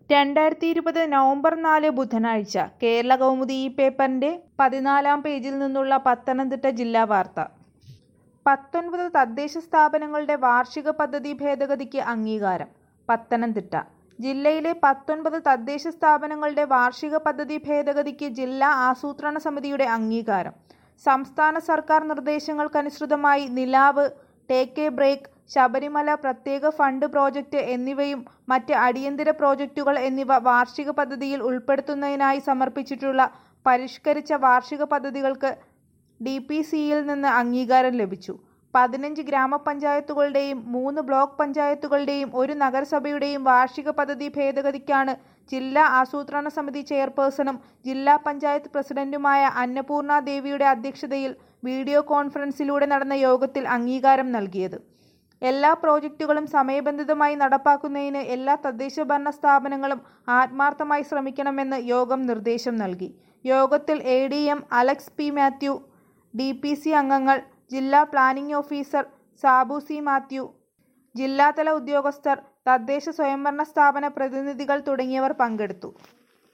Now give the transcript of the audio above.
രണ്ടായിരത്തി ഇരുപത് നവംബർ നാല് ബുധനാഴ്ച കേരള കൗമുദി ഈ പേപ്പറിന്റെ പതിനാലാം പേജിൽ നിന്നുള്ള പത്തനംതിട്ട ജില്ലാ വാർത്ത പത്തൊൻപത് തദ്ദേശ സ്ഥാപനങ്ങളുടെ വാർഷിക പദ്ധതി ഭേദഗതിക്ക് അംഗീകാരം പത്തനംതിട്ട ജില്ലയിലെ പത്തൊൻപത് തദ്ദേശ സ്ഥാപനങ്ങളുടെ വാർഷിക പദ്ധതി ഭേദഗതിക്ക് ജില്ലാ ആസൂത്രണ സമിതിയുടെ അംഗീകാരം സംസ്ഥാന സർക്കാർ നിർദ്ദേശങ്ങൾക്കനുസൃതമായി നിലാവ് ടേക്ക് എ ബ്രേക്ക് ശബരിമല പ്രത്യേക ഫണ്ട് പ്രോജക്റ്റ് എന്നിവയും മറ്റ് അടിയന്തര പ്രോജക്റ്റുകൾ എന്നിവ വാർഷിക പദ്ധതിയിൽ ഉൾപ്പെടുത്തുന്നതിനായി സമർപ്പിച്ചിട്ടുള്ള പരിഷ്കരിച്ച വാർഷിക പദ്ധതികൾക്ക് ഡി പി സിയിൽ നിന്ന് അംഗീകാരം ലഭിച്ചു പതിനഞ്ച് ഗ്രാമപഞ്ചായത്തുകളുടെയും മൂന്ന് ബ്ലോക്ക് പഞ്ചായത്തുകളുടെയും ഒരു നഗരസഭയുടെയും വാർഷിക പദ്ധതി ഭേദഗതിക്കാണ് ജില്ലാ ആസൂത്രണ സമിതി ചെയർപേഴ്സണും ജില്ലാ പഞ്ചായത്ത് പ്രസിഡന്റുമായ അന്നപൂർണ ദേവിയുടെ അധ്യക്ഷതയിൽ വീഡിയോ കോൺഫറൻസിലൂടെ നടന്ന യോഗത്തിൽ അംഗീകാരം നൽകിയത് എല്ലാ പ്രോജക്റ്റുകളും സമയബന്ധിതമായി നടപ്പാക്കുന്നതിന് എല്ലാ തദ്ദേശ ഭരണ സ്ഥാപനങ്ങളും ആത്മാർത്ഥമായി ശ്രമിക്കണമെന്ന് യോഗം നിർദ്ദേശം നൽകി യോഗത്തിൽ A D M Alex P Mathew D P C അംഗങ്ങൾ ജില്ലാ planning officer Sabu C Mathew ജില്ലാതല ഉദ്യോഗസ്ഥർ തദ്ദേശ സ്വയംഭരണ സ്ഥാപന പ്രതിനിധികൾ തുടങ്ങിയവർ പങ്കെടുത്തു